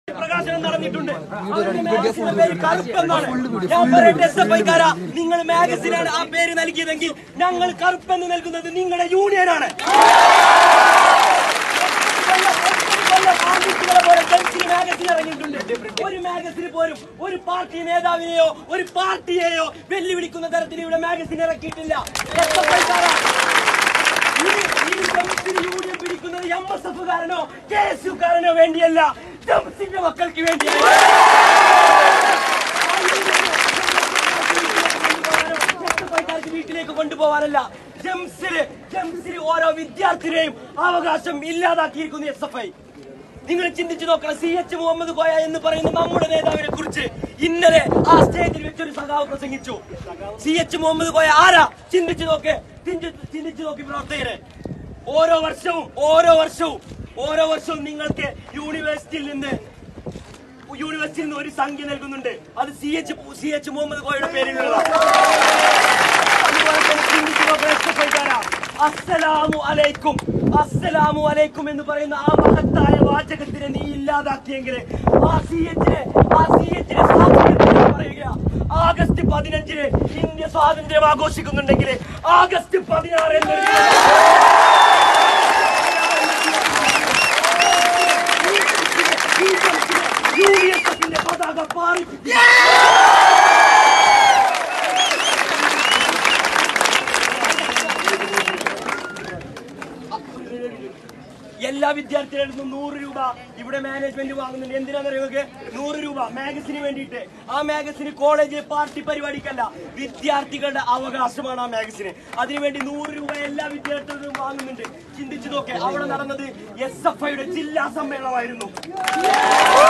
പ്രകാശനം നടന്നിട്ടുണ്ട് അവരുടെ മാഗസിന്റെ പേര് കറുപ്പെന്നാണ് ഞാൻ പറയട്ടെ എസ് എഫ് ഐക്കാരാ നിങ്ങൾ മാഗസിനാണ് ആ പേര് നൽകിയതെങ്കിൽ ഞങ്ങൾ കറുപ്പെന്ന് നൽകുന്നത് നിങ്ങളുടെ യൂണിയനാണ് ആൺകുട്ടികളെ പോലെ ഗൾഫിൽ മാഗസിൻ ഇറങ്ങിയിട്ടുണ്ട് ഒരു മാഗസിന് പോലും ഒരു പാർട്ടി നേതാവിനെയോ ഒരു പാർട്ടിയെയോ വെല്ലുവിളിക്കുന്ന തരത്തിൽ ഇവിടെ മാഗസിൻ ഇറക്കിയിട്ടില്ല എസ് എഫ് ഐക്കാരാ ഈ ഈ ജംസിന് യൂണിയൻ പിടിക്കുന്നത് എം എസ് എഫ് കാരനോ കെ എസ് യു കാരനോ വേണ്ടിയല്ല ജംസിന്റെ മക്കൾക്ക് വേണ്ടിയാണ് ാർക്ക് വീട്ടിലേക്ക് കൊണ്ടുപോകാനല്ല ജംസില് ജംസില് ഓരോ വിദ്യാർത്ഥിനെയും അവകാശം ഇല്ലാതാക്കിയിരിക്കുന്നു എസ് എഫ് ഐ നിങ്ങൾ ചിന്തിച്ചു നോക്കണം സി എച്ച് മുഹമ്മദ് കോയ എന്ന് പറയുന്ന നമ്മുടെ നേതാവിനെ കുറിച്ച് ഇന്നലെ ആ സ്റ്റേജിൽ വെച്ചൊരു സഖാവ് പ്രസംഗിച്ചു സി എച്ച് മുഹമ്മദ് കോയ ആരാ ചിന്തിച്ചു നോക്ക് ചിന്തി- ചിന്തിച്ചു നോക്കി പ്രവർത്തകരെ ഓരോ വർഷവും ഓരോ വർഷവും ഓരോ വർഷവും നിങ്ങൾക്ക് യൂണിവേഴ്സിറ്റിയിൽ നിന്ന് യൂണിവേഴ്സിറ്റിയിൽ നിന്ന് ഒരു സംഖ്യ നൽകുന്നുണ്ട് അത് C H C H Muhammad കോയയുടെ പേരിലുള്ള അതുപോലെ തന്നെ ചിന്തിച്ചു നോക്കണം SFI ക്കാരാ. അസ്സലാമു അലൈക്കും അസ്സലാമു അലൈക്കും എന്ന് പറയുന്ന ആ മഹത്തായ വാചകത്തിനെ നീ ഇല്ലാതാക്കിയെങ്കിൽ ആ സി എച്ചിനെ ആ സി എച്ചിനെ പറയുക ആഗസ്റ്റ് പതിനഞ്ചിന് ഇന്ത്യ സ്വാതന്ത്ര്യം ആഘോഷിക്കുന്നുണ്ടെങ്കിൽ ആഗസ്റ്റ് പതിനാറ് എന്നൊരു യു ഡി എഫ് എഫിന്റെ പതാക പാറിപ്പിക്കുക എല്ലാ വിദ്യാർത്ഥികളിൽ നിന്നും നൂറ് രൂപ ഇവിടെ മാനേജ്മെന്റ് വാങ്ങുന്നുണ്ട് എന്തിനാണെന്ന് നിങ്ങൾക്ക് നൂറ് രൂപ മാഗസിന് വേണ്ടിയിട്ട് ആ മാഗസിന് കോളേജ് പാർട്ടി പരിപാടിക്കല്ല വിദ്യാർത്ഥികളുടെ അവകാശമാണ് ആ മാഗസിന് അതിനുവേണ്ടി നൂറ് രൂപ എല്ലാ വിദ്യാർത്ഥികളും വാങ്ങുന്നുണ്ട് ചിന്തിച്ചു നോക്കെ അവിടെ നടന്നത് എസ് എഫ് ഐയുടെ ജില്ലാ സമ്മേളനമായിരുന്നു